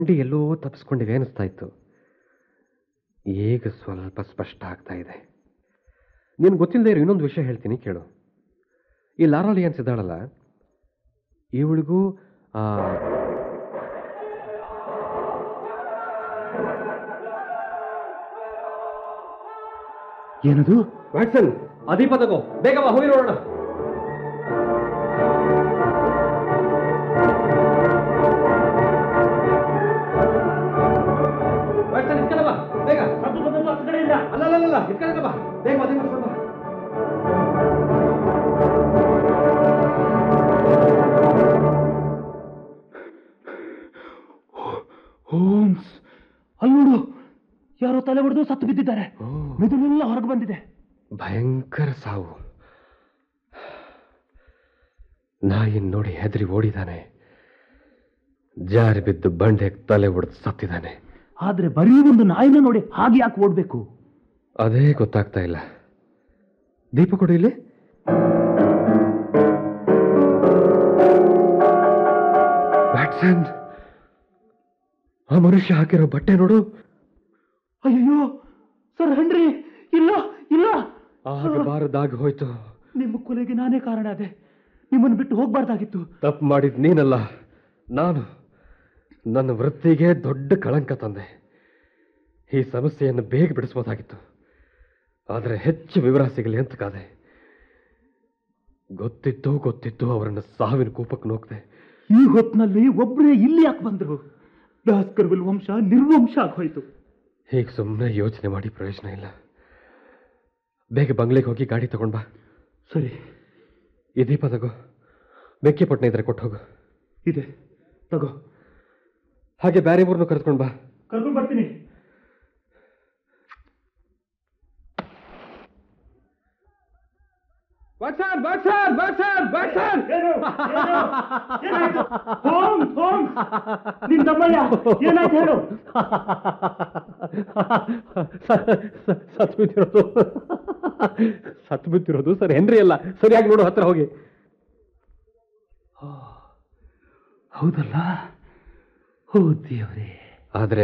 ಅಂಡಿ ಎಲ್ಲೋ ತಪ್ಪಿಸ್ಕೊಂಡಿವೆ ಅನಿಸ್ತಾ ಇತ್ತು ಈಗ ಸ್ವಲ್ಪ ಸ್ಪಷ್ಟ ಆಗ್ತಾ ಇದೆ ನೀನು ಗೊತ್ತಿಲ್ಲದೆ ಇರೋ ಇನ್ನೊಂದು ವಿಷಯ ಹೇಳ್ತೀನಿ ಕೇಳು ಈ ಲಾರಾಲಿ ಅನ್ಸಿದ್ದಾಳಲ್ಲ ಇವಳಿಗೂ ಆ ಏನದು ವ್ಯಾಟ್ಸನ್ ಅದೀಪ ತಗೋ ಬೇಗ ಬಾ ಹೋಗಿ ನೋಡೋಣ ವ್ಯಾಟ್ಸನ್ ಇಟ್ಕೊಳ್ಳ ಬಾ ಬೇಗ ಅಲ್ಲ ಅಲ್ಲ ಅಲ್ಲ ಇಟ್ಕೊಳ್ಳ ಬಾ ಬೇಗ ಮದುವೆ ಮಾಡ್ಕೊಂಡು ಬಾ ಹೋಮ್ಸ್ ಅಲ್ಲಿ ನೋಡು ಯಾರೋ ತಲೆ ಹೊಡೆದು ಸತ್ತು ಬಿದ್ದಿದ್ದಾರೆ ಮೆದುಳೆಲ್ಲ ಹೊರಗೆ ಬಂದಿದೆ ಭಯಂಕರ ಸಾವು ನಾಯಿನ್ ನೋಡಿ ಹೆದರಿ ಓಡಿದಾನೆ ಜಾರಿ ಬಿದ್ದು ಬಂಡೆಗೆ ತಲೆ ಹೊಡೆದು ಸತ್ತಿದ್ದಾನೆ ಆದ್ರೆ ಬರೀ ಒಂದು ನಾಯಿನ ನೋಡಿ ಹಾಗೆ ಯಾಕೆ ಓಡ್ಬೇಕು ಅದೇ ಗೊತ್ತಾಗ್ತಾ ಇಲ್ಲ ದೀಪ ಕೊಡು ಇಲ್ಲಿ ವ್ಯಾಟ್ಸನ್ ಆ ಮನುಷ್ಯ ಹಾಕಿರೋ ಬಟ್ಟೆ ನೋಡು ಅಯ್ಯೋ ಸರ್ ಹೆನ್ರಿ ಇಲ್ಲ ಇಲ್ಲ ಆಗಬಾರದಾಗಿ ಹೋಯ್ತು ನಿಮ್ಮ ಕೊಲೆಗೆ ನಾನೇ ಕಾರಣ ಅದೇ ನಿಮ್ಮನ್ನು ಬಿಟ್ಟು ಹೋಗ್ಬಾರ್ದಾಗಿತ್ತು ತಪ್ಪು ಮಾಡಿದ್ ನೀನಲ್ಲ ನಾನು ನನ್ನ ವೃತ್ತಿಗೆ ದೊಡ್ಡ ಕಳಂಕ ತಂದೆ ಈ ಸಮಸ್ಯೆಯನ್ನು ಬೇಗ ಬಿಡಿಸ್ಬೋದಾಗಿತ್ತು ಆದರೆ ಹೆಚ್ಚು ವಿವರ ಸಿಗಲಿ ಅಂತ ಕಾದೆ ಗೊತ್ತಿದ್ದು ಗೊತ್ತಿದ್ದು ಅವರನ್ನು ಸಾವಿನ ಕೂಪಕ್ಕೆ ನೋಕ್ದೆ ಈ ಹೊತ್ತಿನಲ್ಲಿ ಒಬ್ಬರೇ ಇಲ್ಲಿ ಯಾಕೆ ಬಂದ್ರು ಭಾಸ್ಕರ್ವಿಲ್ ವಂಶ ನಿರ್ವಂಶ ಆಗೋಯ್ತು ಹೀಗೆ ಸುಮ್ಮನೆ ಯೋಚನೆ ಮಾಡಿ ಪ್ರಯೋಜನ ಇಲ್ಲ ಬೇಗ ಬಂಗ್ಲೆಗೆ ಹೋಗಿ ಗಾಡಿ ತಗೊಂಡ್ ಬಾ ಸರಿ ಈ ದೀಪ ತಗೋ ಬೆಂಕಿ ಪಟ್ನ ಇದ್ರೆ ಕೊಟ್ಟು ಹೋಗು ಇದೆ ತಗೋ ಹಾಗೆ ಬ್ಯಾರೆ ಮೂರನ್ನು ಕರೆದುಕೊಂಡು ಬಾ ಕರ್ಕೊಂಡು ಬರ್ತೀನಿ Watson Watson Watson Watson Holmes, Holmes. ನಿನ್ ತಮ್ಮಯ್ಯ, ಏನಾಯ್ತು ಹೇಳು? ಸತ್ ಬಿದ್ದಿರೋದು ಸತ್ ಬಿದ್ದಿರೋದು ಸರ್ ಹೆನ್ರಿ ಅಲ್ಲ ಸರಿಯಾಗಿ ನೋಡು ಹತ್ರ ಹೋಗಿ ಹೌದಲ್ಲ ಓ ದೇವ್ರೇ ಆದ್ರೆ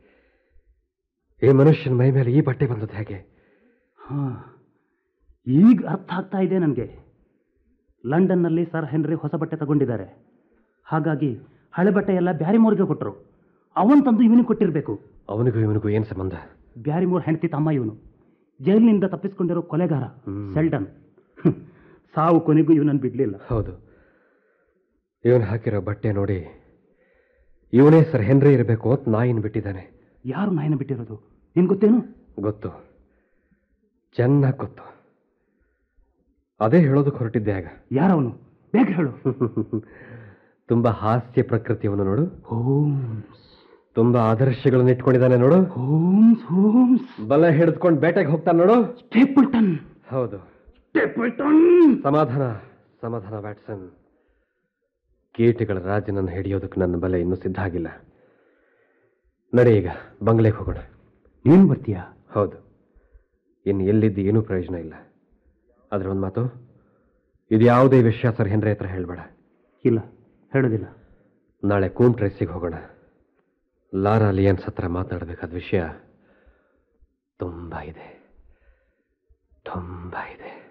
ಈ ಮನುಷ್ಯನ ಮೈ ಮೇಲೆ ಈ ಬಟ್ಟೆ ಬಂದದ್ದು ಹೇಗೆ ಹಾ ಈಗ ಅರ್ಥ ಆಗ್ತಾ ಇದೆ ನನಗೆ ಲಂಡನ್ನಲ್ಲಿ ಸರ್ ಹೆನ್ರಿ ಹೊಸ ಬಟ್ಟೆ ತಗೊಂಡಿದ್ದಾರೆ ಹಾಗಾಗಿ ಹಳೆ ಬಟ್ಟೆ ಎಲ್ಲ ಬ್ಯಾರಿಮೋರ್ಗೆ ಕೊಟ್ಟರು ಅವನ್ ತಂದು ಇವನಿಗೆ ಕೊಟ್ಟಿರಬೇಕು ಅವನಿಗೂ ಇವನಿಗೂ ಏನ್ ಸಂಬಂಧ ಬ್ಯಾರಿಮೋರ್ ಹೆಂಡತಿ ತಮ್ಮ ಇವನು ಜೈಲಿನಿಂದ ತಪ್ಪಿಸ್ಕೊಂಡಿರೋ ಕೊಲೆಗಾರ ಹ್ಮ್. ಸೆಲ್ಡನ್ ಹ್ಮ್. ಸಾವು ಕೊನೆಗೂ ಇವನನ್ನು ಬಿಡ್ಲಿಲ್ಲ ಹೌದು ಇವನು ಹಾಕಿರೋ ಬಟ್ಟೆ ನೋಡಿ ಇವನೇ ಸರ್ ಹೆನ್ರಿ ಇರಬೇಕು ಅಂತ ನಾಯಿನ ಬಿಟ್ಟಿದ್ದಾನೆ ಯಾರು ನಾಯಿನ ಬಿಟ್ಟಿರೋದು ನಿನ್ ಗೊತ್ತೇನು ಗೊತ್ತು ಚೆನ್ನಾಗಿ ಗೊತ್ತು ಅದೇ ಹೇಳೋದಕ್ಕೆ ಹೊರಟಿದ್ದೆ ಆಗ ಯಾರವನು ಬೇಗ ಹೇಳು ತುಂಬಾ ಹಾಸ್ಯ ಪ್ರಕೃತಿಯವನು ನೋಡು ಹೋಮ್ಸ್ ತುಂಬಾ ಆದರ್ಶಗಳನ್ನು ಇಟ್ಕೊಂಡಿದ್ದಾನೆ ನೋಡು ಹೋಮ್ಸ್ ಹೋಮ್ಸ್ ಬಲ ಹಿಡಿದುಕೊಂಡು ಬೇಟೆಗೆ ಹೋಗ್ತಾನೆ ನೋಡು ಸ್ಟೇಪಲ್ಟನ್ ಹೌದು ಸ್ಟೇಪಲ್ಟನ್ ಸಮಾಧಾನ ಸಮಾಧಾನ ವ್ಯಾಟ್ಸನ್ ಕೀಟಗಳ ರಾಜನನ್ನು ಹಿಡಿಯೋದಕ್ಕೆ ನನ್ನ ಬಲೆ ಇನ್ನೂ ಸಿದ್ಧ ಆಗಿಲ್ಲ ನಡೆ ಈಗ ಬಂಗ್ಲೆಗೆ ಹೋಗೋಣ ನೀನು ಬರ್ತೀಯಾ ಹೌದು ಇನ್ನು ಎಲ್ಲಿದ್ದು ಏನೂ ಪ್ರಯೋಜನ ಇಲ್ಲ ಆದ್ರೆ ಒಂದು ಮಾತು ಇದು ಯಾವುದೇ ವಿಷಯ ಸರ್ ಹೆನ್ರಿ ಹತ್ರ ಹೇಳಬೇಡ ಇಲ್ಲ ಹೇಳೋದಿಲ್ಲ ನಾಳೆ ಕೂಮ್ ಟ್ರೇಸಿಗೆ ಹೋಗೋಣ ಲಾರಾ ಲಿಯನ್ಸ್ ಹತ್ರ ಮಾತಾಡಬೇಕಾದ ವಿಷಯ ತುಂಬ ಇದೆ ತುಂಬ ಇದೆ